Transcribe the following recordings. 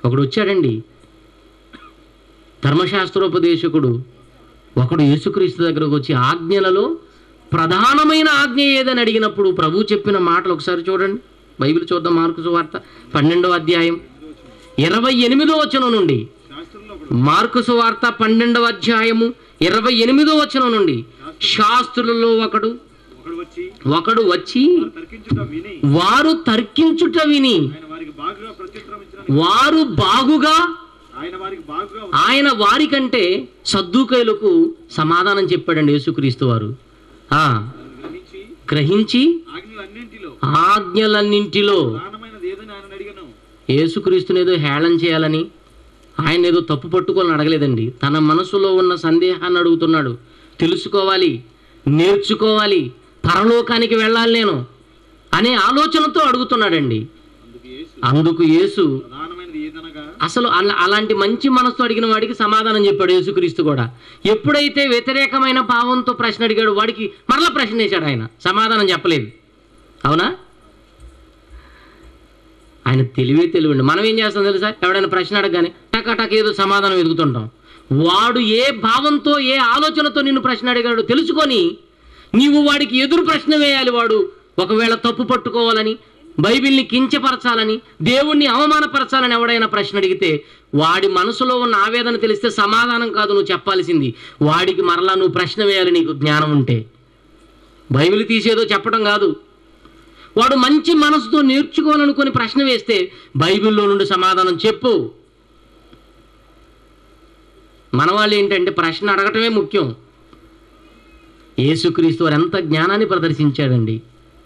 ఒకడు వచ్చాడండి ధర్మశాస్త్రోపదేశకుడు ఒకడు యేసుక్రీస్తు దగ్గరకు వచ్చి ఆజ్ఞలలో ప్రధానమైన ఆజ్ఞ ఏదని అడిగినప్పుడు ప్రభు చెప్పిన మాటలు ఒకసారి చూడండి బైబిల్ చూద్దాం మార్కు సువార్త పన్నెండవ అధ్యాయం ఇరవై ఎనిమిదో వచనం నుండి శాస్త్రంలో ఒకడు మార్కు సువార్త పన్నెండవ అధ్యాయము ఇరవై ఎనిమిదో వచనం నుండి శాస్త్రులలో ఒకడు ఒకడు వచ్చి ఒకడు వచ్చి వారు తర్కించుట విని వారు తర్కించుట విని ఆయన వారికి బాగా ప్రత్యుత్తరం ఇచ్చిన వారు బాగుగా ఆయన వారికి బాగా ఆయన వారికంటే సద్దుకైలకు సమాధానం చెప్పాడండి యేసుక్రీస్తు వారు ఆ, గ్రహించి గ్రహించి ఆజ్ఞలన్నింటిలో ఆజ్ఞలన్నింటిలో ప్రధానమైనది ఏదని ఆయన అడిగాను యేసుక్రీస్తుని ఏదో హేళన చేయాలని ఆయన ఏదో తప్పు పట్టుకోవాలని అడగలేదండి తన మనసులో ఉన్న సందేహాన్ని అడుగుతున్నాడు తెలుసుకోవాలి నేర్చుకోవాలి పరలోకానికి వెళ్ళాలి నేను అనే ఆలోచనతో అడుగుతున్నాడండి అందుకు యేసు అందుకు యేసు ప్రధానమైనది ఏదనగా అసలు అలా అలాంటి మంచి మనసుతో అడిగిన వాడికి సమాధానం చెప్పాడు యేసుక్రీస్తు కూడా ఎప్పుడైతే వ్యతిరేకమైన భావంతో ప్రశ్న అడిగాడు వాడికి మరలా ప్రశ్న వేశాడు ఆయన సమాధానం చెప్పలేదు అవునా ఆయన తెలివే తెలివండి మనం ఏం చేస్తాం తెలుసా ఎవడైనా ప్రశ్న అడగగానే టక టక ఏదో సమాధానం వెతుకుతుంటాం వాడు ఏ భావంతో ఏ ఆలోచనతో నిన్ను ప్రశ్న అడిగాడో తెలుసుకొని నీవు వాడికి ఎదురు ప్రశ్న వేయాలి వాడు ఒకవేళ తప్పు పట్టుకోవాలని బైబిల్ని కించపరచాలని దేవుణ్ణి అవమానపరచాలని ఎవడైనా ప్రశ్న అడిగితే వాడి మనసులో ఉన్న ఆవేదన తెలిస్తే సమాధానం కాదు నువ్వు చెప్పాల్సింది వాడికి మరలా నువ్వు ప్రశ్న వేయాలి నీకు జ్ఞానం ఉంటే బైబిల్ తీసేదో చెప్పడం కాదు వాడు మంచి మనసుతో నేర్చుకోవాలనుకొని ప్రశ్న వేస్తే బైబిల్లో నుండి సమాధానం చెప్పు మన వాళ్ళు ఏంటంటే ప్రశ్న అడగటమే ముఖ్యం యేసుక్రీస్తు వారు ఎంత జ్ఞానాన్ని ప్రదర్శించాడండి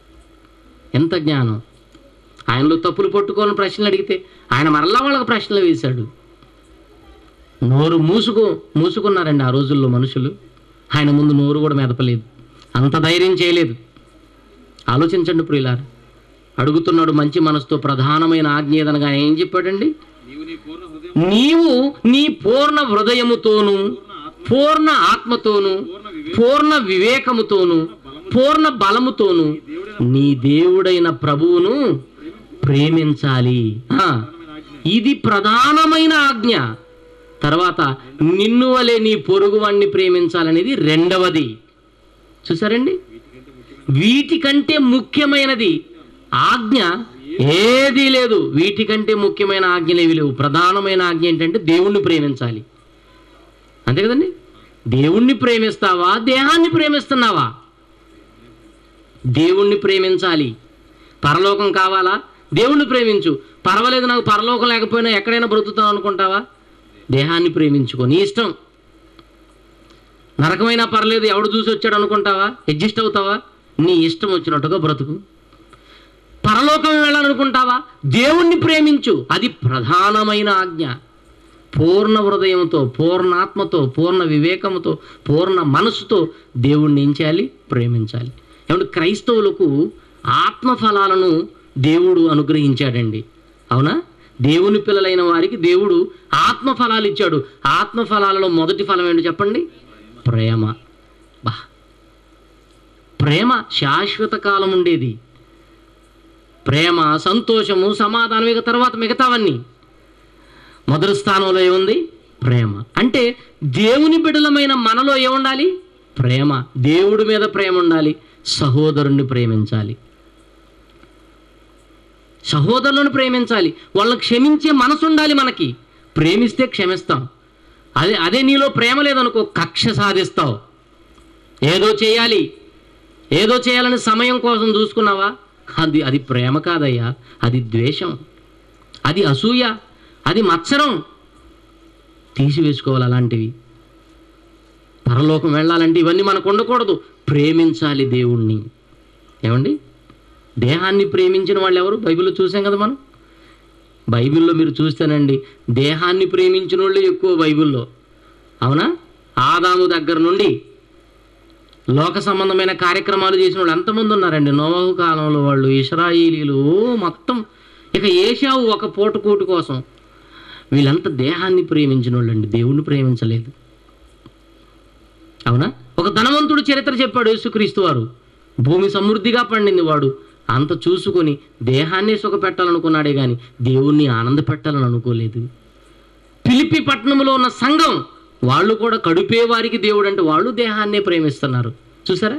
ఎంత జ్ఞానం ఆయనలో తప్పులు పట్టుకోవాలని ప్రశ్నలు అడిగితే ఆయన మరలా వాళ్ళకి ప్రశ్నలు వేశాడు నోరు మూసుకో మూసుకున్నారండి ఆ రోజుల్లో మనుషులు ఆయన ముందు నోరు కూడా మెదపలేదు అంత ధైర్యం చేయలేదు ఆలోచించండి ప్రియులారు అడుగుతున్నాడు మంచి మనసుతో ప్రధానమైన ఆజ్ఞ ఏదనగా ఏం చెప్పాడండి నీవు నీ పూర్ణ హృదయం నీవు నీ పూర్ణ హృదయముతోను పూర్ణ ఆత్మతోను పూర్ణ వివేకముతోను పూర్ణ బలముతోను నీ దేవుడైన ప్రభువును ప్రేమించాలి ఆ, ఇది ప్రధానమైన ఆజ్ఞ తర్వాత నిన్ను వలె నీ పొరుగువాణ్ణి ప్రేమించాలనేది రెండవది చూసారండి వీటికంటే ముఖ్యమైనది ఆజ్ఞ ఏదీ లేదు వీటికంటే ముఖ్యమైన ఆజ్ఞలు ఏవి లేవు ప్రధానమైన ఆజ్ఞ ఏంటంటే దేవుణ్ణి ప్రేమించాలి అంతే కదండి దేవుణ్ణి ప్రేమిస్తావా దేహాన్ని ప్రేమిస్తున్నావా దేవుణ్ణి ప్రేమించాలి పరలోకం కావాలా దేవుణ్ణి ప్రేమించు పర్వాలేదు నాకు పరలోకం లేకపోయినా ఎక్కడైనా బ్రతుకుతావు అనుకుంటావా దేహాన్ని ప్రేమించుకో నీ ఇష్టం నరకమైనా పర్లేదు ఎవడు చూసి వచ్చాడు అనుకుంటావా అడ్జస్ట్ అవుతావా నీ ఇష్టం వచ్చినట్టుగా బ్రతుకు పరలోకం వెళ్ళాలనుకుంటావా దేవుణ్ణి ప్రేమించు అది ప్రధానమైన ఆజ్ఞ పూర్ణ హృదయంతో పూర్ణాత్మతో పూర్ణ వివేకముతో పూర్ణ మనసుతో దేవుణ్ణి ఏం చేయాలి ప్రేమించాలి ఏమంటే క్రైస్తవులకు ఆత్మఫలాలను దేవుడు అనుగ్రహించాడండి అవునా దేవుని పిల్లలైన వారికి దేవుడు ఆత్మఫలాలు ఇచ్చాడు ఆత్మఫలాలలో మొదటి ఫలం ఏంటో చెప్పండి ప్రేమ బా ప్రేమ శాశ్వత కాలం ఉండేది ప్రేమ సంతోషము సమాధానం ఇక తర్వాత మిగతావన్నీ మొదటి స్థానంలో ఏముంది ప్రేమ అంటే దేవుని బిడలమైన మనలో ఏముండాలి ప్రేమ దేవుడి మీద ప్రేమ ఉండాలి సహోదరుణ్ణి ప్రేమించాలి సహోదరులను ప్రేమించాలి వాళ్ళని క్షమించే మనసు ఉండాలి మనకి ప్రేమిస్తే క్షమిస్తాం అదే అదే నీలో ప్రేమ లేదనుకో కక్ష సాధిస్తావు ఏదో చేయాలి ఏదో చేయాలని సమయం కోసం చూసుకున్నావా అది అది ప్రేమ కాదయ్యా అది ద్వేషం అది అసూయ అది మత్సరం తీసివేసుకోవాలి అలాంటివి పరలోకం వెళ్ళాలంటే ఇవన్నీ మనకు ఉండకూడదు ప్రేమించాలి దేవుణ్ణి ఏమండి దేహాన్ని ప్రేమించిన వాళ్ళు ఎవరు బైబిల్లో చూసాం కదా మనం బైబిల్లో మీరు చూస్తేనండి దేహాన్ని ప్రేమించిన వాళ్ళు ఎక్కువ బైబిల్లో అవునా ఆదాము దగ్గర నుండి లోక సంబంధమైన కార్యక్రమాలు చేసిన వాళ్ళు ఎంతమంది ఉన్నారండి నోవహు కాలంలో వాళ్ళు ఇస్రాయిలీలు ఓ మొత్తం ఇక ఏషావు ఒక పూటకూటి కోసం వీళ్ళంతా దేహాన్ని ప్రేమించిన వాళ్ళండి దేవుణ్ణి ప్రేమించలేదు అవునా ఒక ధనవంతుడు చరిత్ర చెప్పాడు యేసుక్రీస్తు వారు భూమి సమృద్ధిగా పండింది వాడు అంత చూసుకొని దేహాన్ని సుఖపెట్టాలనుకున్నాడే కానీ దేవుణ్ణి ఆనంద పెట్టాలని అనుకోలేదు పిలిపి పట్టణంలో ఉన్న సంఘం వాళ్ళు కూడా కడుపే వారికి దేవుడు అంటే వాళ్ళు దేహాన్నే ప్రేమిస్తున్నారు చూసారా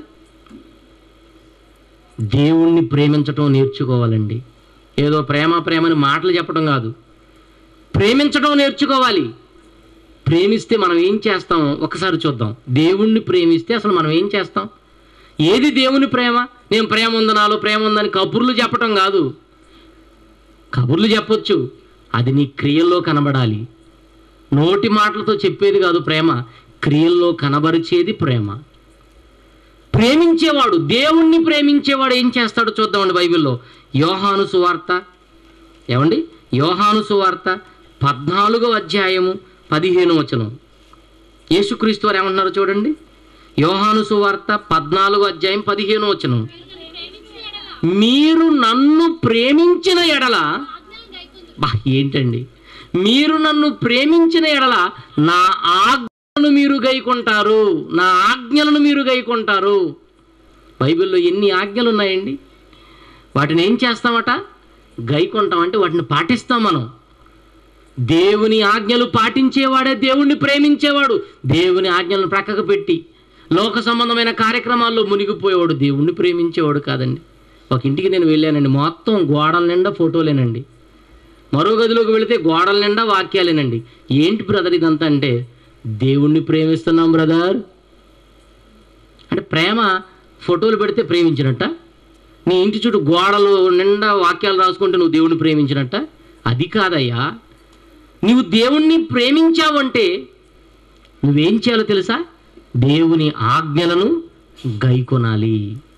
దేవుణ్ణి ప్రేమించటం నేర్చుకోవాలండి ఏదో ప్రేమ ప్రేమని మాటలు చెప్పడం కాదు ప్రేమించడం నేర్చుకోవాలి ప్రేమిస్తే మనం ఏం చేస్తాం ఒకసారి చూద్దాం దేవుణ్ణి ప్రేమిస్తే అసలు మనం ఏం చేస్తాం ఏది దేవుని ప్రేమ నేను ప్రేమ ఉంది నాలో ప్రేమ ఉందని కబుర్లు చెప్పటం కాదు కబుర్లు చెప్పొచ్చు అది నీ క్రియల్లో కనబడాలి నోటి మాటలతో చెప్పేది కాదు ప్రేమ క్రియల్లో కనబరిచేది ప్రేమ ప్రేమించేవాడు దేవుణ్ణి ప్రేమించేవాడు ఏం చేస్తాడో చూద్దామండి బైబిల్లో యోహాను సువార్త ఏమండి యోహాను సువార్త పద్నాలుగో అధ్యాయము పదిహేను వచనం యేసుక్రీస్తు వారు ఏమంటున్నారో చూడండి యోహాను సువార్త పద్నాలుగో అధ్యాయం పదిహేను వచనం మీరు నన్ను ప్రేమించిన ఎడల బా ఏంటండి మీరు నన్ను ప్రేమించిన ఎడల నా ఆజ్ఞలను మీరు గైకొంటారు నా ఆజ్ఞలను మీరు గైకొంటారు బైబిల్లో ఎన్ని ఆజ్ఞలు ఉన్నాయండి వాటిని ఏం చేస్తామట గైకొంటాం అంటే వాటిని పాటిస్తాం మనం దేవుని ఆజ్ఞలు పాటించేవాడే దేవుణ్ణి ప్రేమించేవాడు దేవుని ఆజ్ఞలను ప్రక్కకు పెట్టి లోక సంబంధమైన కార్యక్రమాల్లో మునిగిపోయేవాడు దేవుణ్ణి ప్రేమించేవాడు కాదండి ఒక ఇంటికి నేను వెళ్ళానండి మొత్తం గోడల నిండా ఫోటోలేనండి మరో గదిలోకి వెళితే గోడల నిండా వాక్యాలేనండి ఏంటి బ్రదర్ ఇదంతా అంటే దేవుణ్ణి ప్రేమిస్తున్నాం బ్రదర్ అంటే ప్రేమ ఫోటోలు పెడితే ప్రేమించినట్ట నీ ఇంటి చుట్టూ గోడలు నిండా వాక్యాలు రాసుకుంటే నువ్వు దేవుణ్ణి ప్రేమించినట్ట అది కాదయ్యా నీవు దేవుణ్ణి ప్రేమించావంటే నువ్వేం చేయాలో తెలుసా దేవుని ఆజ్ఞలను గైకొనాలి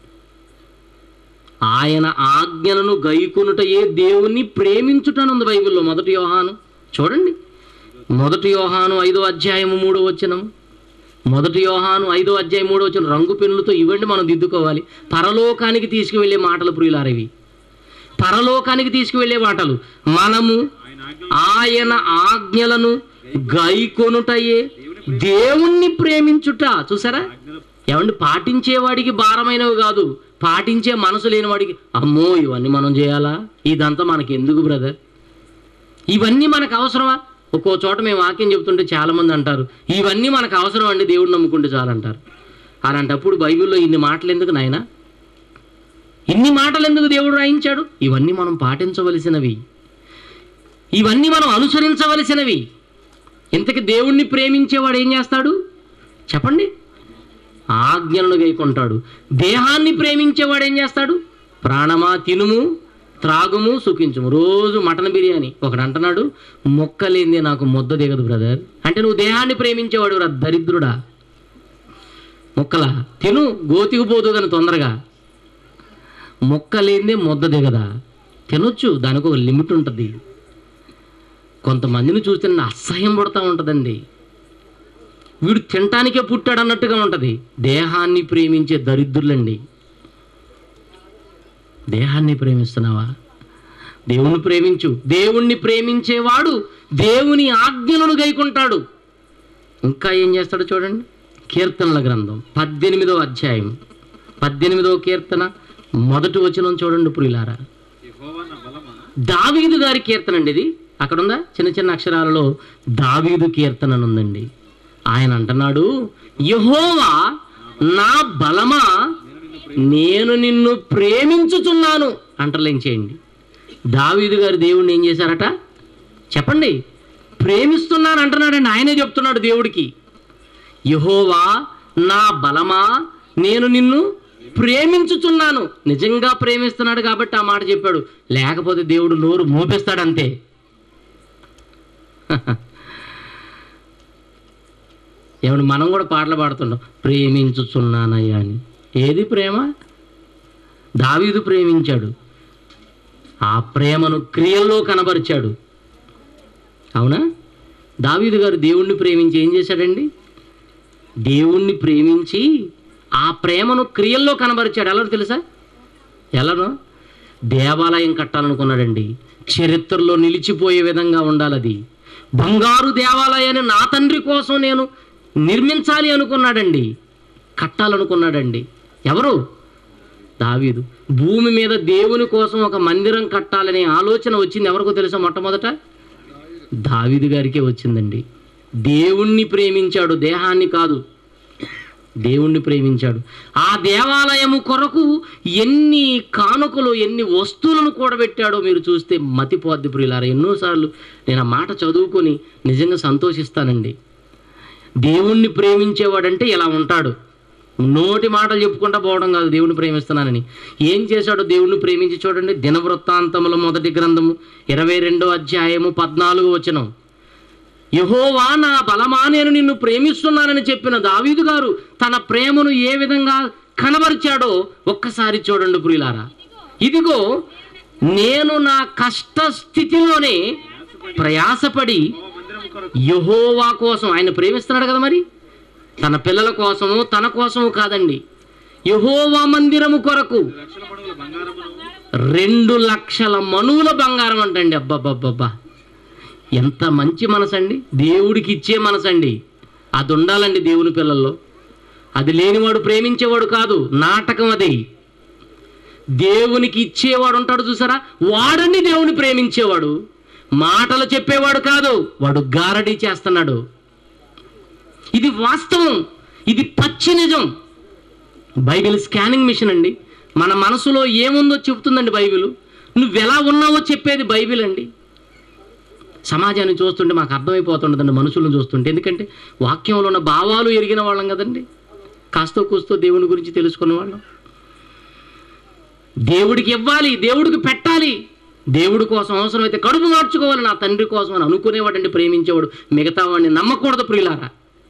ఆయన ఆజ్ఞలను గైకొనుటయే దేవుణ్ణి ప్రేమించుటనుంది బైబిల్లో మొదటి యోహాను చూడండి మొదటి యోహాను ఐదో అధ్యాయము మూడో వచనము మొదటి యోహాను ఐదో అధ్యాయం మూడో వచ్చిన రంగు పెన్నులతో ఇవ్వండి మనం దిద్దుకోవాలి పరలోకానికి తీసుకువెళ్ళే మాటలు ప్రియులారవి పరలోకానికి తీసుకువెళ్ళే మాటలు మనము ఆయన ఆజ్ఞ ఆయన ఆజ్ఞలను గైకొనుటయే దేవుణ్ణి ప్రేమించుట చూసారా ఏమండి పాటించేవాడికి భారమైనవి కాదు పాటించే మనసు లేనివాడికి అమ్మో ఇవన్నీ మనం చేయాలా ఇదంతా మనకి ఎందుకు బ్రదర్ ఇవన్నీ మనకు అవసరమా ఒక్కో చోట మేము వాక్యం చెప్తుంటే చాలా మంది అంటారు ఇవన్నీ మనకు అవసరం అండి దేవుడు నమ్ముకుంటే చాలంటారు అలాంటప్పుడు బైబిల్లో ఇన్ని మాటలు ఎందుకు నాయనా ఇన్ని మాటలు ఎందుకు దేవుడు రాయించాడు ఇవన్నీ మనం పాటించవలసినవి ఇవన్నీ మనం అనుసరించవలసినవి ఇంతకి దేవుణ్ణి ప్రేమించేవాడు ఏం చేస్తాడు చెప్పండి ఆజ్ఞలను గైకొంటాడు దేహాన్ని ప్రేమించేవాడు ఏం చేస్తాడు ప్రాణమా తినుము త్రాగుము సుఖించుము రోజు మటన్ బిర్యానీ ఒకడు అంటున్నాడు మొక్కలేంది నాకు ముద్ద దిగదు బ్రదర్ అంటే నువ్వు దేహాన్ని ప్రేమించేవాడు రా దరిద్రుడా మొక్కలా తిను గోతికి పోదు కానీ తొందరగా మొక్క లేనిదే ముద్ద దిగదా తినొచ్చు దానికి ఒక లిమిట్ ఉంటుంది కొంతమందిని చూస్తే నా అసహ్యం పడుతూ ఉంటుందండి వీడు తినటానికే పుట్టాడు అన్నట్టుగా ఉంటుంది దేహాన్ని ప్రేమించే దరిద్రులండి దేహాన్ని ప్రేమిస్తున్నావా దేవుణ్ణి ప్రేమించు దేవుణ్ణి ప్రేమించేవాడు దేవుని ఆజ్ఞలను గైకుంటాడు ఇంకా ఏం చేస్తాడో చూడండి కీర్తనల గ్రంథం పద్దెనిమిదో అధ్యాయం పద్దెనిమిదో కీర్తన మొదటి వచనం చూడండి ప్రియులారా యెహోవా నా బలమా దావీదు గారి కీర్తన అండి ఇది అక్కడ ఉందా చిన్న చిన్న అక్షరాలలో దావీదు కీర్తన అని ఉందండి ఆయన అంటున్నాడు యహోవా నా బలమా నేను నిన్ను ప్రేమించుచున్నాను అంటర్లేం దావీదు గారు దేవుణ్ణి ఏం చేశారట చెప్పండి ప్రేమిస్తున్నాను అంటున్నాడండి ఆయనే చెప్తున్నాడు దేవుడికి యహోవా నా బలమా నేను నిన్ను ప్రేమించుచున్నాను నిజంగా ప్రేమిస్తున్నాడు కాబట్టి ఆ మాట చెప్పాడు లేకపోతే దేవుడు నోరు మోపేస్తాడు అంతే ఏమన్నా మనం కూడా పాటలు పాడుతుంటాం ప్రేమించుచున్నానయ్యా అని ఏది ప్రేమ దావీదు ప్రేమించాడు ఆ ప్రేమను క్రియల్లో కనబరిచాడు అవునా దావీదు గారు దేవుణ్ణి ప్రేమించి ఏం చేశాడండి దేవుణ్ణి ప్రేమించి ఆ ప్రేమను క్రియల్లో కనబరిచాడు ఎలా తెలుసా ఎలానో దేవాలయం కట్టాలనుకున్నాడండి చరిత్రలో నిలిచిపోయే విధంగా ఉండాలి అది బంగారు దేవాలయాన్ని నా తండ్రి కోసం నేను నిర్మించాలి అనుకున్నాడండి కట్టాలనుకున్నాడండి ఎవరు దావీదు భూమి మీద దేవుని కోసం ఒక మందిరం కట్టాలనే ఆలోచన వచ్చింది ఎవరికో తెలుసా మొట్టమొదట దావీదు గారికే వచ్చిందండి దేవుణ్ణి ప్రేమించాడు దేహాన్ని కాదు దేవుణ్ణి ప్రేమించాడు ఆ దేవాలయము కొరకు ఎన్ని కానుకలు ఎన్ని వస్తువులను కూడబెట్టాడో మీరు చూస్తే మతిపోద్ది ప్రియులారా ఎన్నోసార్లు నేను ఆ మాట చదువుకొని నిజంగా సంతోషిస్తానండి దేవుణ్ణి ప్రేమించేవాడంటే ఇలా ఉంటాడు నోటి మాటలు చెప్పుకుంటా పోవడం కాదు దేవుణ్ణి ప్రేమిస్తున్నానని ఏం చేశాడో దేవుణ్ణి ప్రేమించి చూడండి దినవృత్తాంతముల మొదటి గ్రంథము ఇరవై రెండో అధ్యాయము పద్నాలుగు వచనం యహోవా నా బలమా నేను నిన్ను ప్రేమిస్తున్నానని చెప్పిన దావీదు గారు తన ప్రేమను ఏ విధంగా కనబరిచాడో ఒక్కసారి చూడండి ప్రియులారా ఇదిగో నేను నా కష్ట స్థితిలోనే ప్రయాసపడి మందిరం కొరకు యహోవా కోసం ఆయన ప్రేమిస్తున్నాడు కదా మరి తన పిల్లల కోసము తన కోసము కాదండి యహోవా మందిరము కొరకు లక్షల పడవల బంగారమును రెండు లక్షల మనువుల బంగారం అంటండి అబ్బబ్బబ్బబ్బా ఎంత మంచి మనసండి దేవుడికి ఇచ్చే మనసండి అది ఉండాలండి దేవుని పిల్లల్లో అది లేనివాడు ప్రేమించేవాడు కాదు నాటకం అది దేవునికి ఇచ్చేవాడు ఉంటాడు చూసారా వాడండి దేవుని ప్రేమించేవాడు మాటలు చెప్పేవాడు కాదు వాడు గారడీ చేస్తున్నాడు ఇది వాస్తవం ఇది పచ్చి నిజం బైబిల్ స్కానింగ్ మిషన్ అండి మన మనసులో ఏముందో చెప్తుందండి బైబిల్ నువ్వు ఎలా ఉన్నావో చెప్పేది బైబిల్ అండి సమాజాన్ని చూస్తుంటే మాకు అర్థమైపోతుండదండి మనుషులను చూస్తుంటే ఎందుకంటే వాక్యంలో ఉన్న భావాలు ఎరిగిన వాళ్ళం కదండి కాస్తో కూస్తో దేవుని గురించి తెలుసుకున్న వాళ్ళం దేవుడికి ఇవ్వాలి దేవుడికి పెట్టాలి దేవుడి కోసం అవసరమైతే కడుపు మార్చుకోవాలి నా తండ్రి కోసం అని అనుకునేవాడండి ప్రేమించేవాడు మిగతా వాడిని నమ్మకూడదు ప్రియులారా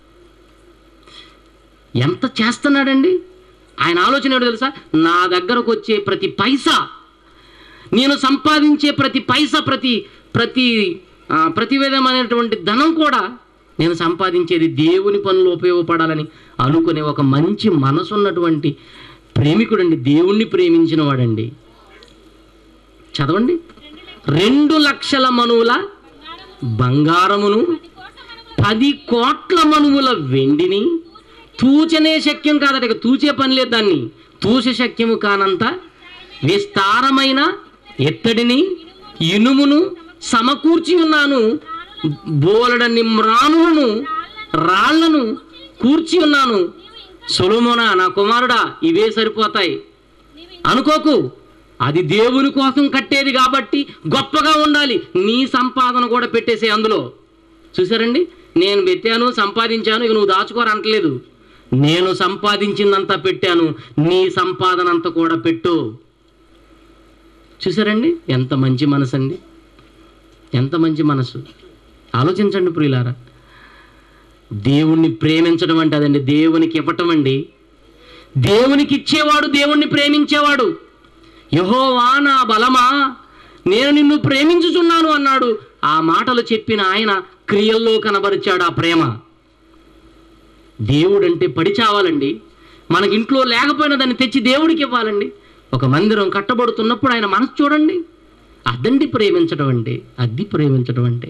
ఎంత చేస్తున్నాడండి ఆయన ఆలోచన ఏంటో తెలుసా నా దగ్గరకు వచ్చే ప్రతి పైసా నేను సంపాదించే ప్రతి పైసా ప్రతి ప్రతి ఆ, ప్రతి విధమైనటువంటి ధనం కూడా నేను సంపాదించేది దేవుని పనులు ఉపయోగపడాలని అనుకునే ఒక మంచి మనసు ఉన్నటువంటి ప్రేమికుడండి దేవుణ్ణి ప్రేమించిన వాడండి చదవండి రెండు లక్షల మనువుల బంగారమును పది కోట్ల మనువుల వెండిని తూచనే శక్యం కాదట ఇక తూచే పని లేదు దాన్ని తూచ శక్యము కానంత విస్తారమైన ఎత్తడిని ఇనుమును సమకూర్చి ఉన్నాను బోలడన్ని మ్రానులను రాళ్లను కూర్చి ఉన్నాను సొలొమోనా నా కుమారుడా ఇవే సరిపోతాయి అనుకోకు అది దేవుని కోసం కట్టేది కాబట్టి గొప్పగా ఉండాలి నీ సంపాదన కూడా పెట్టేసే అందులో చూసారండి నేను పెట్టాను సంపాదించాను ఇక నువ్వు దాచుకోరంటలేదు నేను సంపాదించిందంతా పెట్టాను నీ సంపాదన అంతా కూడా పెట్టు చూసారండి ఎంత మంచి మనసు అండి ఎంత మంచి మనసు ఆలోచించండి ప్రియులారా దేవుణ్ణి ప్రేమించడం అంటే అదండి దేవునికి ఇవ్వటం అండి దేవునికి ఇచ్చేవాడు దేవుణ్ణి ప్రేమించేవాడు యహోవా నా బలమా నేను నిన్ను ప్రేమించుచున్నాను అన్నాడు ఆ మాటలు చెప్పిన ఆయన క్రియల్లో కనబరిచాడు ఆ ప్రేమ దేవుడంటే పడి చావాలండి మనకి ఇంట్లో లేకపోయినా దాన్ని తెచ్చి దేవుడికి ఇవ్వాలండి ఒక మందిరం కట్టబడుతున్నప్పుడు ఆయన మనసు చూడండి అదండి ప్రేమించడం అంటే అది ప్రేమించడం అంటే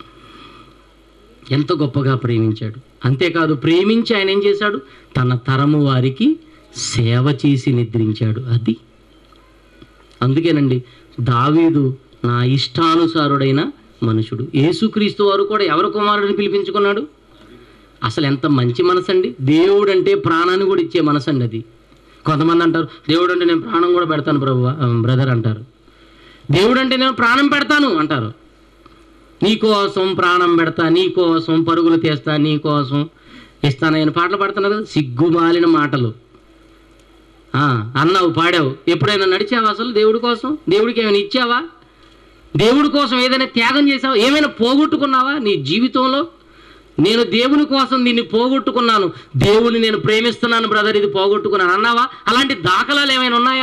ఎంత గొప్పగా ప్రేమించాడు అంతేకాదు ప్రేమించి ఆయన ఏం చేశాడు తన తరము వారికి సేవ చేసి నిద్రించాడు అది అందుకేనండి దావీదు నా ఇష్టానుసారుడైన మనుషుడు యేసుక్రీస్తు వారు కూడా ఎవరి కుమారుడిని పిలిపించుకున్నాడు అసలు ఎంత మంచి మనసు అండి దేవుడు అంటే ప్రాణాన్ని కూడా ఇచ్చే మనసు అండి అది కొంతమంది అంటారు దేవుడు అంటే నేను ప్రాణం కూడా పెడతాను ప్రభు బ్రదర్ అంటారు దేవుడు అంటే నేను ప్రాణం పెడతాను అంటారు నీ కోసం ప్రాణం పెడతా నీ కోసం పరుగులు తీస్తా నీ కోసం ఇస్తానని పాటలు పాడుతున్నారు కదా సిగ్గుమాలిన మాటలు ఆ, అన్నావు పాడావు ఎప్పుడైనా నడిచావా అసలు దేవుడి కోసం దేవుడికి ఏమైనా ఇచ్చావా దేవుడి కోసం ఏదైనా త్యాగం చేసావా ఏమైనా పోగొట్టుకున్నావా నీ జీవితంలో నేను దేవుని కోసం దీన్ని పోగొట్టుకున్నాను దేవుని నేను ప్రేమిస్తున్నాను బ్రదర్ ఇది పోగొట్టుకున్నాను అన్నావా అలాంటి దాఖలాలు ఏమైనా ఉన్నాయా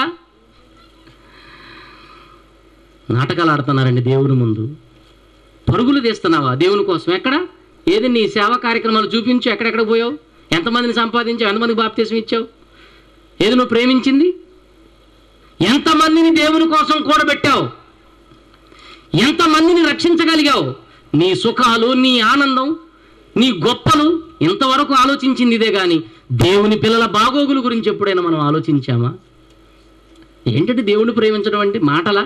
నాటకాలు ఆడుతున్నారండి దేవుని ముందు పరుగులు తీస్తున్నావా దేవుని కోసం ఎక్కడ ఏది నీ సేవా కార్యక్రమాలు చూపించు ఎక్కడెక్కడ పోయావు ఎంతమందిని సంపాదించావు ఎంతమందికి బాప్తీసం ఇచ్చావు ఏది నువ్వు ప్రేమించింది ఎంతమందిని దేవుని కోసం కూడబెట్టావు ఎంతమందిని రక్షించగలిగావు నీ సుఖాలు నీ ఆనందం నీ గొప్పలు ఇంతవరకు ఆలోచించింది ఇదే కానీ దేవుని పిల్లల బాగోగుల గురించి ఎప్పుడైనా మనం ఆలోచించామా ఏంటంటే దేవుణ్ణి ప్రేమించడం అంటే మాటలా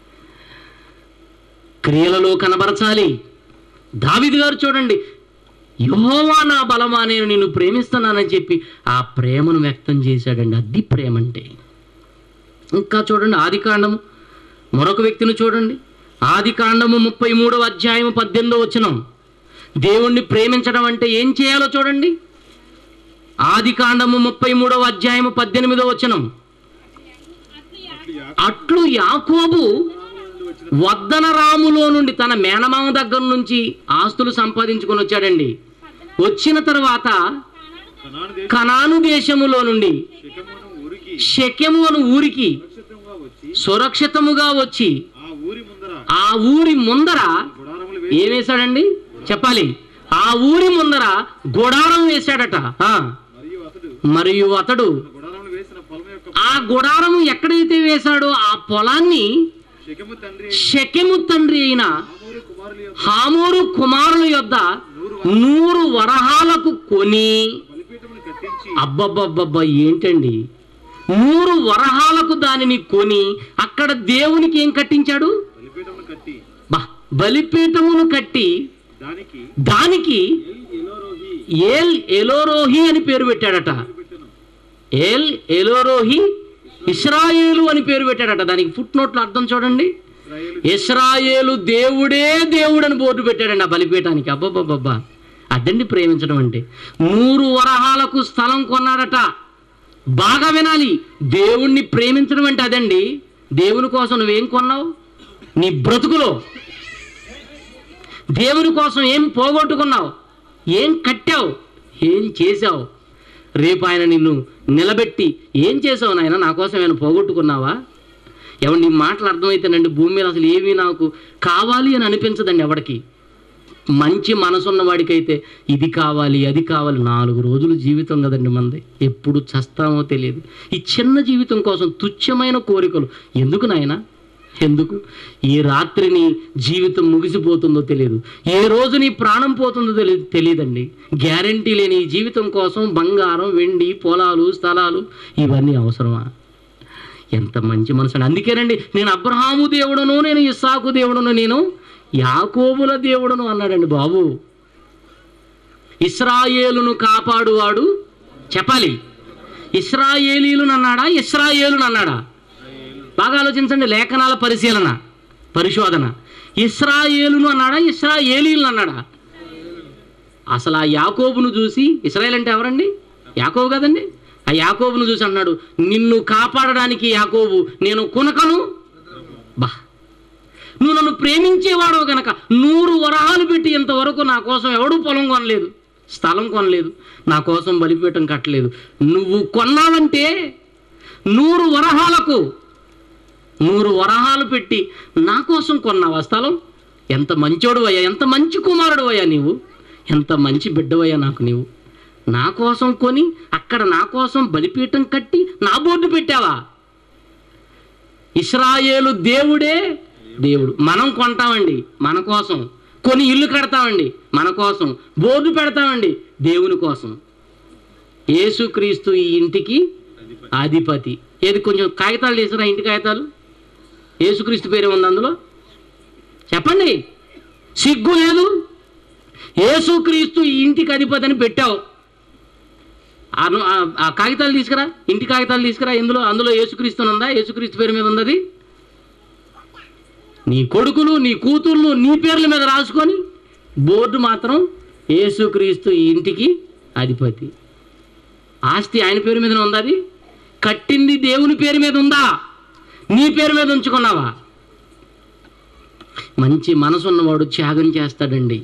క్రియలలో కనబరచాలి దావిది గారు చూడండి యహోవా నా బలమా నేను నిన్ను ప్రేమిస్తున్నానని చెప్పి ఆ ప్రేమను వ్యక్తం చేశాడండి అది ప్రేమ అంటే ఇంకా చూడండి ఆది కాండము మరొక వ్యక్తిని చూడండి ఆది కాండము ముప్పై మూడవ అధ్యాయము పద్దెనిమిదో వచనం దేవుణ్ణి ప్రేమించడం అంటే ఏం చేయాలో చూడండి ఆది కాండము ముప్పై మూడవ అధ్యాయము పద్దెనిమిదో వచనం అట్లు యాకోబు వద్దన రాములో నుండి తన మేనమామ దగ్గర నుంచి ఆస్తులు సంపాదించుకొని వచ్చాడండి వచ్చిన తర్వాత కనాను దేశ కనాను దేశములో నుండి శకమును ఊరికి శక్యము అను ఊరికి సురక్షితంగా వచ్చి సురక్షితముగా వచ్చి ఆ ఊరి ముందర ఆ ఊరి ముందర గుడారములు వేసి ఏం వేశాడండి చెప్పాలి ఆ ఊరి ముందర గుడారం వేశాడట ఆ, మరియు అతడు మరియు అతడు గుడారములు వేసిన పొలం యొక్క ఆ గుడారం ఎక్కడైతే వేశాడో ఆ పొలాన్ని శకము తండ్రి శకెము తండ్రి అయిన ఆమోరు కుమారుల యొక్క హామోరు కుమారుల యొద్ద నూరు వరహాలకు కొని బలిపీఠమును కట్టించి అబ్బబ్బబ్బబ్బా ఏంటండి నూరు వరహాలకు దానిని కొని అక్కడ దేవునికి ఏం కట్టించాడు బలిపీఠమును కట్టి బా బలిపీఠమును కట్టి దానికి దానికి ఎల్ ఎలోరోహి ఏల్ ఎలోరోహి అని పేరు పెట్టాడట పెట్టెను ఏల్ ఎలోరోహి ఇస్రాయేలు అని పేరు పెట్టాడట దానికి ఫుట్ నోట్లో అర్థం చూడండి ఇశ్రాయేలు ఇస్రాయేలు దేవుడే దేవుడని బోర్డు పెట్టాడండి ఆ బలిపీఠానికి అబ్బబ్బబ్బబ్బా అదండి ప్రేమించడం అంటే నూరు వరహాలకు స్థలం కొన్నాడట బాగా వినాలి దేవుణ్ణి ప్రేమించడం అంటే అదండి దేవుని కోసం నువ్వేం కొన్నావు నీ బ్రతుకులో దేవుని కోసం ఏం పోగొట్టుకున్నావు ఏం కట్టావు ఏం చేశావు రేపు ఆయన నిన్ను నిలబెట్టి ఏం చేసావు నాయన నా కోసం ఏమైనా పోగొట్టుకున్నావా ఎవరి నీ మాటలు అర్థమైతేనండి భూమి మీద అసలు ఏమీ నాకు కావాలి అని అనిపించదండి ఎవరికి మంచి మనసున్న వాడికైతే ఇది కావాలి అది కావాలి నాలుగు రోజులు జీవితం కదండి మంది ఎప్పుడు చస్తామో తెలియదు ఈ చిన్న జీవితం కోసం తుచ్చమైన కోరికలు ఎందుకు నాయనా ఎందుకు ఈ రాత్రిని జీవితం ముగిసిపోతుందో తెలియదు ఏ రోజు నీ ప్రాణం పోతుందో తెలియదు తెలియదండి గ్యారంటీ లేని ఈ జీవితం కోసం బంగారం వెండి పొలాలు స్థలాలు ఇవన్నీ అవసరమా ఎంత మంచి మనసు అండి అందుకేనండి నేను అబ్రహాము దేవుడును నేను ఇస్సాకు దేవుడును నేను యాకోబుల దేవుడును అన్నాడండి బాబు ఇస్రాయేలును కాపాడువాడు చెప్పాలి ఇస్రాయేలీలను అన్నాడా ఇస్రాయేలును అన్నాడా బాగా ఆలోచించండి లేఖనాల పరిశీలన పరిశోధన ఇస్రాయేలును అన్నాడా ఇస్రాయేలీలను అన్నాడా అసలు ఆ యాకోబును చూసి ఇస్రాయేల్ అంటే ఎవరండి యాకోబు కదండి ఆ యాకోబును చూసి అన్నాడు నిన్ను కాపాడడానికి యాకోబు నేను కునకను బా నువ్వు నన్ను ప్రేమించేవాడవు గనక నూరు వరహాలు పెట్టి ఇంతవరకు నా కోసం ఎవడూ పొలం కొనలేదు స్థలం కొనలేదు నా కోసం బలిపీఠం కట్టలేదు నువ్వు కొన్నావంటే నూరు వరహాలకు నూరు వరహాలు పెట్టి నా కోసం కొన్నావా స్థలం ఎంత మంచోడు అయ్యా ఎంత మంచి కుమారుడు అయ్యా నీవు ఎంత మంచి బిడ్డవయ్యా నాకు నీవు నా కోసం కొని అక్కడ నా కోసం బలిపీఠం కట్టి నా బోర్డు పెట్టావా ఇస్రాయేలు దేవుడే దేవుడు మనం కొంటామండి మన కోసం కొని ఇల్లు కడతామండి మన కోసం బోర్డు పెడతామండి దేవుని కోసం యేసుక్రీస్తు ఈ ఇంటికి అధిపతి ఏది కొంచెం కాగితాలు చేసారా ఇంటి కాగితాలు యేసుక్రీస్తు పేరు ఉంది అందులో చెప్పండి సిగ్గు లేదు యేసుక్రీస్తు ఈ ఇంటికి అధిపతి అని పెట్టావు ఆ ను- ఆ- ఆ కాగితాలు తీసుకురా ఇంటి కాగితాలు తీసుకురా ఇందులో అందులో యేసుక్రీస్తు ఉందా యేసుక్రీస్తు పేరు మీద ఉన్నది నీ కొడుకులు నీ కూతుర్లు నీ పేర్ల మీద రాసుకొని బోర్డు మాత్రం యేసుక్రీస్తు ఈ ఇంటికి అధిపతి ఆస్తి ఆయన పేరు మీద ఉందా అది కట్టింది దేవుని పేరు మీద ఉందా నీ పేరు మీద ఉంచుకున్నావా మంచి మనసు ఉన్నవాడు త్యాగం చేస్తాడండి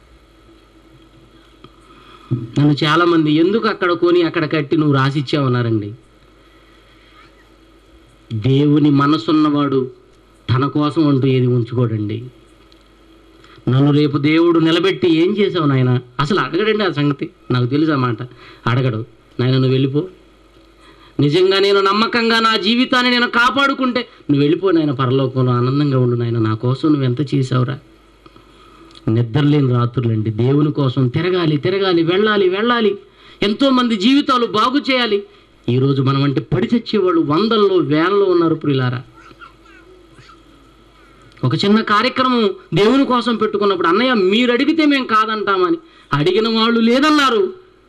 నన్ను చాలామంది ఎందుకు అక్కడ కొని అక్కడ కట్టి నువ్వు రాసిచ్చావన్నారండి దేవుని మనసున్నవాడు తన కోసం అంటూ ఏది ఉంచుకోడండి నన్ను రేపు దేవుడు నిలబెట్టి ఏం చేసావు నాయన అసలు అడగడండి ఆ సంగతి నాకు తెలుసు ఆ మాట అడగడు నాయన నువ్వు వెళ్ళిపో నిజంగా నేను నమ్మకంగా నా జీవితాన్ని నేను కాపాడుకుంటే నువ్వు వెళ్ళిపో నాయన పరలోకంలో ఆనందంగా ఉండు నాయన నా కోసం నువ్వు ఎంత చేసావురా నిద్రలేని రాత్రులండి దేవుని కోసం తిరగాలి తిరగాలి వెళ్ళాలి వెళ్ళాలి ఎంతోమంది జీవితాలు బాగు చేయాలి ఈరోజు మనం అంటే పడి చచ్చేవాళ్ళు వందల్లో వేలలో ఉన్నారు ప్రియులారా ఒక చిన్న కార్యక్రమం దేవుని కోసం పెట్టుకున్నప్పుడు అన్నయ్య మీరు అడిగితే మేము కాదంటామని అడిగిన వాళ్ళు లేదన్నారు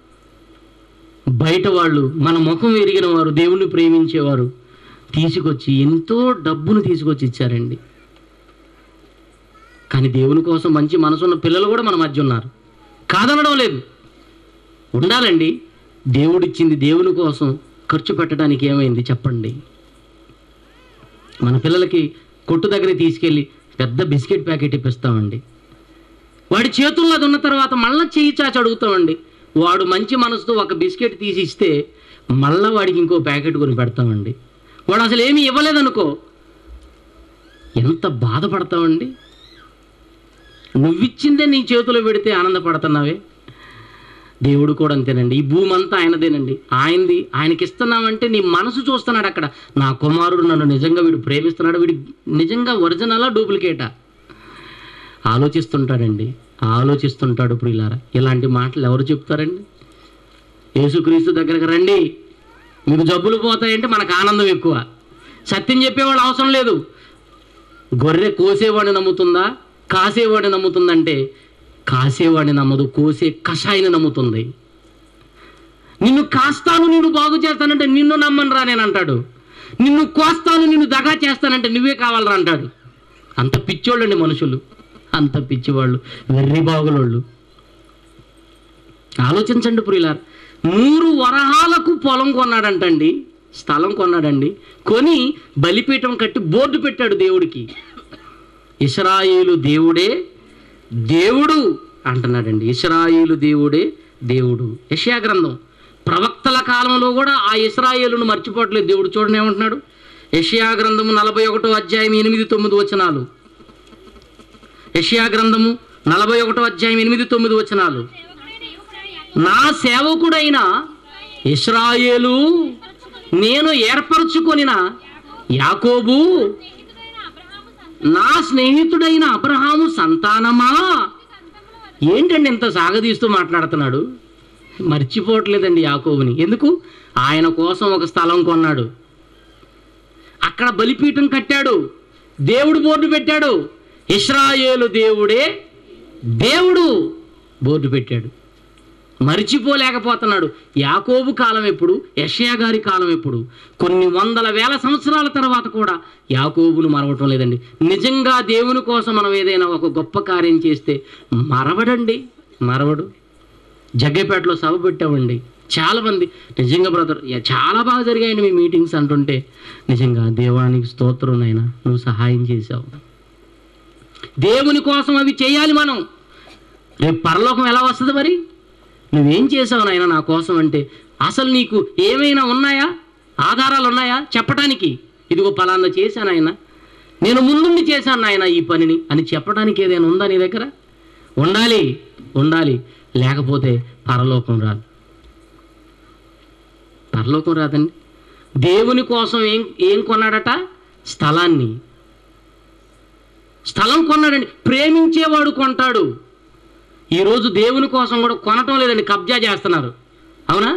బయట వాళ్ళు మన ముఖం ఎరిగిన వారు దేవుణ్ణి ప్రేమించేవారు తీసుకొచ్చి ఎంతో డబ్బును తీసుకొచ్చి ఇచ్చారండి కానీ దేవుని కోసం మంచి మనసున్న పిల్లలు కూడా మన మధ్య ఉన్నారు కాదనడం లేదు ఉండాలండి దేవుడిచ్చింది దేవుని కోసం ఖర్చు పెట్టడానికి ఏమైంది చెప్పండి మన పిల్లలకి కొట్టు దగ్గర తీసుకెళ్ళి పెద్ద బిస్కెట్ ప్యాకెట్ ఇప్పిస్తామండి వాడి చేతుల్లో అది ఉన్న తర్వాత మళ్ళీ చేయి చాచి అడుగుతామండి వాడు మంచి మనసుతో ఒక బిస్కెట్ తీసి ఇస్తే మళ్ళీ వాడికి ఇంకో ప్యాకెట్ కొని పెడతామండి వాడు అసలు ఏమీ ఇవ్వలేదనుకో ఎంత బాధపడతామండి నువ్విచ్చిందే నీ చేతిలో పెడితే ఆనందపడుతున్నావే దేవుడు కూడా అంతేనండి ఈ భూమి అంతా ఆయనదేనండి ఆయనది ఆయనకి ఇస్తున్నామంటే నీ మనసు చూస్తున్నాడు అక్కడ నా కుమారుడు నన్ను నిజంగా వీడు ప్రేమిస్తున్నాడు వీడు నిజంగా ఒరిజినలా డూప్లికేటా ఆలోచిస్తుంటాడండి ఆలోచిస్తుంటాడు ప్రియులారా ఇలాంటి మాటలు ఎవరు చెప్తారండి యేసుక్రీస్తు దగ్గరకు రండి మీకు జబ్బులు పోతాయంటే మనకు ఆనందం ఎక్కువ సత్యం చెప్పేవాళ్ళు అవసరం లేదు గొర్రె కోసేవాడిని నమ్ముతుందా కాసేవాడిని నమ్ముతుందంటే కాసేవాడిని నమ్మదు కోసే కషాయిని నమ్ముతుంది నిన్ను కాస్తాను నిన్ను బాగు చేస్తానంటే నిన్ను నమ్మనురా నేను అంటాడు నిన్ను కోస్తాను నిన్ను దగా చేస్తానంటే నువ్వే కావాలరా అంటాడు అంత పిచ్చోళ్ళండి మనుషులు అంత పిచ్చివాళ్ళు వెర్రి బాగులోళ్ళు ఆలోచించండి ప్రియులార్ నూరు వరహాలకు పొలం కొన్నాడంటండి స్థలం కొన్నాడండి కొని బలిపీఠం కట్టి బోర్డు పెట్టాడు దేవుడికి ఇస్రాయేలు దేవుడే దేవుడు అంటున్నాడండి ఇస్రాయేలు దేవుడే దేవుడు యెషయా గ్రంథం ప్రవక్తల కాలంలో కూడా ఆ ఇస్రాయేలును మర్చిపోవట్లేదు దేవుడు చూడండి ఏమంటున్నాడు యెషయా గ్రంథము నలభై ఒకటో అధ్యాయం ఎనిమిది తొమ్మిది వచనాలు యెషయా గ్రంథము నలభై ఒకటో అధ్యాయం ఎనిమిది తొమ్మిది వచనాలు నా సేవకుడైన ఇస్రాయేలు నేను ఏర్పరచుకొనిన యాకోబు నా స్నేహితుడైన అబ్రహాము సంతానమా ఏంటండి ఇంత సాగదీస్తూ మాట్లాడుతున్నాడు మర్చిపోవట్లేదండి యాకోబుని ఎందుకు ఆయన కోసం ఒక స్థలం కొన్నాడు అక్కడ బలిపీఠం కట్టాడు దేవుడు బోర్డు పెట్టాడు ఇస్రాయేలు దేవుడే దేవుడు బోర్డు పెట్టాడు మరిచిపోలేకపోతున్నాడు యాకోబు కాలం ఎప్పుడు యషయా గారి కాలం ఎప్పుడు కొన్ని వందల వేల సంవత్సరాల తర్వాత కూడా యాకోబును మరవటం లేదండి నిజంగా దేవుని కోసం మనం ఏదైనా ఒక గొప్ప కార్యం చేస్తే మరవడండి మరవడు జగ్గేపేటలో సభ పెట్టామండి చాలామంది నిజంగా బ్రదర్ యా, చాలా బాగా జరిగాయండి మీ మీటింగ్స్ అంటుంటే నిజంగా దేవానికి స్తోత్రం నాయనా నువ్వు సహాయం చేశావు దేవుని కోసం అవి చేయాలి మనం రేపు పరలోకం ఎలా వస్తుంది మరి నువ్వేం చేసావు నాయన నా కోసం అంటే అసలు నీకు ఏమైనా ఉన్నాయా ఆధారాలు ఉన్నాయా చెప్పడానికి ఇదిగో పలానా చేశాను ఆయన నేను ముందుండి చేశాను నాయన ఈ పనిని అని చెప్పడానికి ఏదైనా ఉందా నీ దగ్గర ఉండాలి ఉండాలి లేకపోతే పరలోకం రాదు పరలోకం రాదండి దేవుని కోసం ఏం ఏం కొన్నాడట స్థలాన్ని స్థలం కొన్నాడండి ప్రేమించేవాడు కొంటాడు ఈరోజు దేవుని కోసం కూడా కొనటం లేదండి కబ్జా చేస్తున్నారు అవునా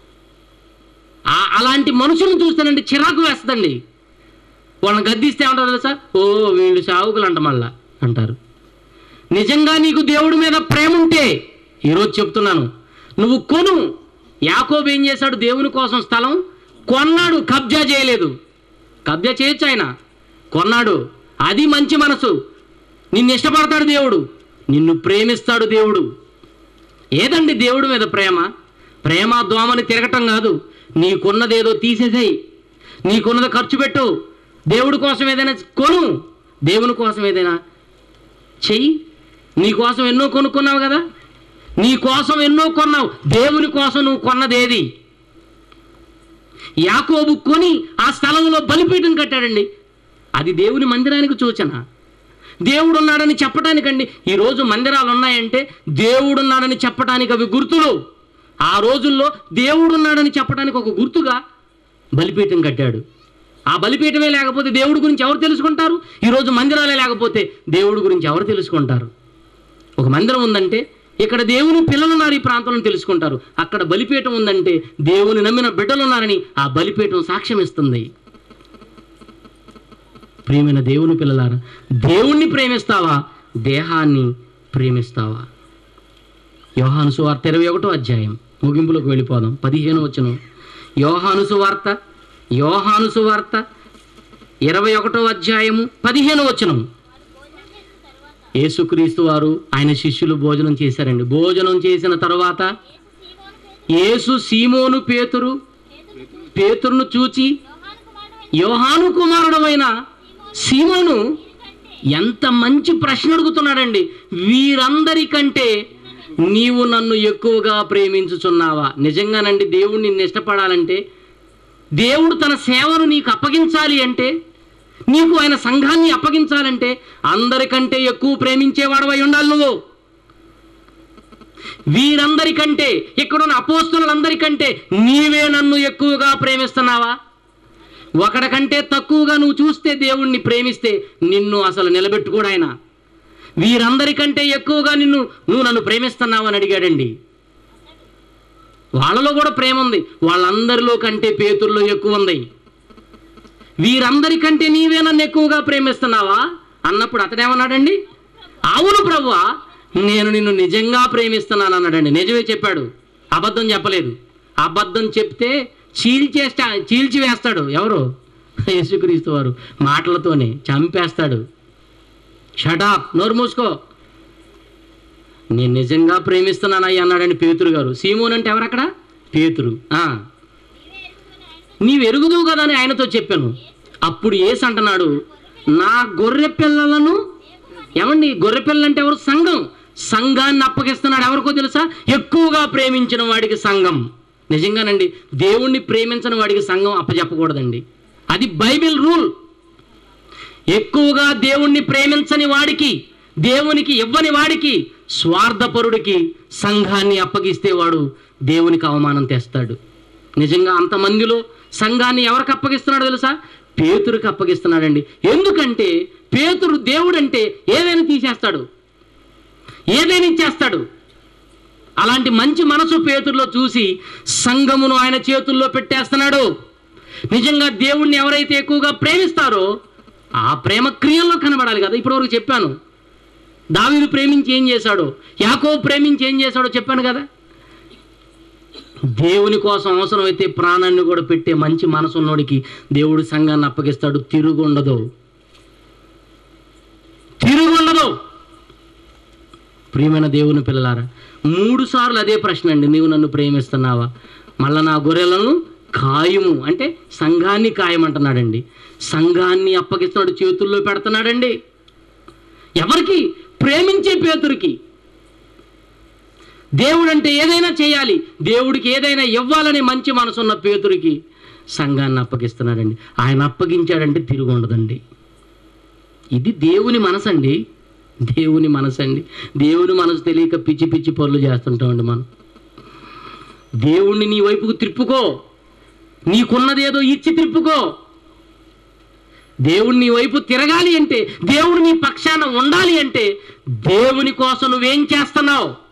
ఆ- అలాంటి మనుషులను చూస్తానండి చిరాకు వేస్తుందండి వాళ్ళని గద్దిస్తే ఏమంటారు తెలుసా ఓ వీళ్ళు సావుకులు అంట మళ్ళా అంటారు నిజంగా నీకు దేవుడి మీద ప్రేమ ఉంటే ఈరోజు చెప్తున్నాను నువ్వు కొను యాకోబు ఏం చేశాడు దేవుని కోసం స్థలం కొన్నాడు కబ్జా చేయలేదు కబ్జా చేయొచ్చు ఆయన కొన్నాడు అది మంచి మనసు నిన్ను ఇష్టపడతాడు దేవుడు నిన్ను ప్రేమిస్తాడు దేవుడు ఏదండి దేవుడి మీద ప్రేమ ప్రేమ దోమని తిరగటం కాదు నీకున్నదేదో తీసేసేయి నీకున్నది ఖర్చు పెట్టు దేవుడి కోసం ఏదైనా కొను దేవుని కోసం ఏదైనా చెయ్యి నీ కోసం ఎన్నో కొనుక్కున్నావు కదా నీ కోసం ఎన్నో కొన్నావు దేవుని కోసం నువ్వు కొన్నదేది యాకోబు కొని ఆ స్థలంలో బలిపీఠం కట్టాడండి అది దేవుని మందిరానికి సూచన దేవుడు ఉన్నాడని చెప్పడానికండి ఈరోజు మందిరాలు ఉన్నాయంటే దేవుడు ఉన్నాడని చెప్పడానికి అవి గుర్తులు ఆ రోజుల్లో దేవుడు ఉన్నాడని చెప్పడానికి ఒక గుర్తుగా బలిపీఠం కట్టాడు ఆ బలిపీఠమే లేకపోతే దేవుడి గురించి ఎవరు తెలుసుకుంటారు ఈరోజు మందిరాలే లేకపోతే దేవుడి గురించి ఎవరు తెలుసుకుంటారు ఒక మందిరం ఉందంటే ఇక్కడ దేవుని పిల్లలు ఉన్నారు ఈ ప్రాంతంలో తెలుసుకుంటారు అక్కడ బలిపీఠం ఉందంటే దేవుని నమ్మిన బిడ్డలు ఉన్నారని ఆ బలిపీఠం సాక్ష్యం ఇస్తుంది ప్రియమైన దేవుని పిల్లలారా దేవుణ్ణి ప్రేమిస్తావా దేహాన్ని ప్రేమిస్తావా యోహాను సువార్త ఇరవై ఒకటో అధ్యాయం ముగింపులోకి వెళ్ళిపోదాం పదిహేను వచనం యోహాను సువార్త యోహాను సువార్త ఇరవై ఒకటో అధ్యాయము పదిహేను వచనం యేసుక్రీస్తు వారు ఆయన శిష్యులు భోజనం చేశారండి భోజనం చేసిన తర్వాత యేసు సీమోను పేతురు పేతురును చూచి యోహాను కుమారుడమైన సీమోను ఎంత మంచి ప్రశ్న అడుగుతున్నాడండి వీరందరికంటే నీవు నన్ను ఎక్కువగా ప్రేమించుచున్నావా నిజంగానండి దేవుడు నిన్ను ఇష్టపడాలంటే దేవుడు తన సేవను నీకు అప్పగించాలి అంటే నీకు ఆయన సంఘాన్ని అప్పగించాలంటే అందరికంటే ఎక్కువ ప్రేమించేవాడవై ఉండాలి నువ్వు వీరందరికంటే ఇక్కడున్న అపోస్తులందరికంటే నీవే నన్ను ఎక్కువగా ప్రేమిస్తున్నావా ఒకడికంటే తక్కువగా నువ్వు చూస్తే దేవుణ్ణి ప్రేమిస్తే నిన్ను అసలు నిలబెట్టుకోడు ఆయన వీరందరికంటే ఎక్కువగా నిన్ను నువ్వు నన్ను ప్రేమిస్తున్నావు అని అడిగాడండి వాళ్ళలో కూడా ప్రేమ ఉంది వాళ్ళందరిలో కంటే పేతుల్లో ఎక్కువ ఉంది వీరందరికంటే నీవే నన్ను ఎక్కువగా ప్రేమిస్తున్నావా అన్నప్పుడు అతడేమన్నాడండి అవును ప్రభువా నేను నిన్ను నిజంగా ప్రేమిస్తున్నాను అన్నాడండి నిజమే చెప్పాడు అబద్ధం చెప్పలేదు అబద్ధం చెప్తే చీల్చేస్తా చీల్చి వేస్తాడు ఎవరు యేసుక్రీస్తు వారు మాటలతోనే చంపేస్తాడు షటాప్ నోరు మూసుకో నేను నిజంగా ప్రేమిస్తున్నానయ్య అన్నాడండి పేతురు గారు సీమోన్ అంటే ఎవరు అక్కడ పేతురు ఆ. నీవు ఎరుగుదువు కదా అని ఆయనతో చెప్పాను అప్పుడు ఏసు అంటున్నాడు నా గొర్రె పిల్లలను ఏమండి గొర్రె పిల్లలు అంటే ఎవరు సంఘం సంఘాన్ని అప్పగిస్తున్నాడు ఎవరికో తెలుసా ఎక్కువగా ప్రేమించిన వాడికి సంఘం నిజంగానండి దేవుణ్ణి ప్రేమించిన వాడికి సంఘం అప్పచెప్పకూడదండి అది బైబిల్ రూల్ ఎక్కువగా దేవుణ్ణి ప్రేమించని వాడికి దేవునికి ఇవ్వని వాడికి స్వార్థపరుడికి సంఘాన్ని అప్పగిస్తే వాడు దేవునికి అవమానం తెస్తాడు నిజంగా అంతమందిలో సంఘాన్ని ఎవరికి అప్పగిస్తున్నాడు తెలుసా పేతురికి అప్పగిస్తున్నాడండి ఎందుకంటే పేతురు దేవుడంటే ఏదైనా తీసేస్తాడు ఏదైనా ఇచ్చేస్తాడు అలాంటి మంచి మనసు పేతుల్లో చూసి సంఘమును ఆయన చేతుల్లో పెట్టేస్తున్నాడు నిజంగా దేవుణ్ణి ఎవరైతే ఎక్కువగా ప్రేమిస్తారో ఆ ప్రేమ క్రియల్లో కనబడాలి కదా ఇప్పటివరకు చెప్పాను దావీదు ప్రేమించి ఏం చేశాడో యాకో ప్రేమించి ఏం చేశాడో చెప్పాను కదా దేవుని కోసం అవసరమైతే ప్రాణాన్ని కూడా పెట్టే మంచి మనసు ఉన్నోడికి దేవుడు సంఘాన్ని అప్పగిస్తాడు తిరుగుండదు తిరుగుండదు ప్రియమైన దేవుని పిల్లలారా మూడు సార్లు అదే ప్రశ్న అండి నీవు నన్ను ప్రేమిస్తున్నావా మళ్ళా నా గొర్రెలను ఖాయము అంటే సంఘాన్ని ఖాయమంటున్నాడండి సంఘాన్ని అప్పగిస్తున్నాడు చేతుల్లో పెడుతున్నాడండి ఎవరికి ప్రేమించే పేతురికి దేవుడు అంటే ఏదైనా చేయాలి దేవుడికి ఏదైనా ఇవ్వాలని మంచి మనసున్న పేతురికి సంఘాన్ని అప్పగిస్తున్నాడండి ఆయన అప్పగించాడంటే తిరిగి ఉండదండి ఇది దేవుని మనసు అండి దేవుని మనసు అండి దేవుని మనసు తెలియక పిచ్చి పిచ్చి పనులు చేస్తుంటామండి మనం దేవుణ్ణి నీ వైపుకు త్రిప్పుకో నీకున్నదేదో ఇచ్చి త్రిప్పుకో దేవుడు నీ వైపు తిరగాలి అంటే దేవుడు నీ పక్షాన ఉండాలి అంటే దేవుని కోసం నువ్వేం చేస్తున్నావు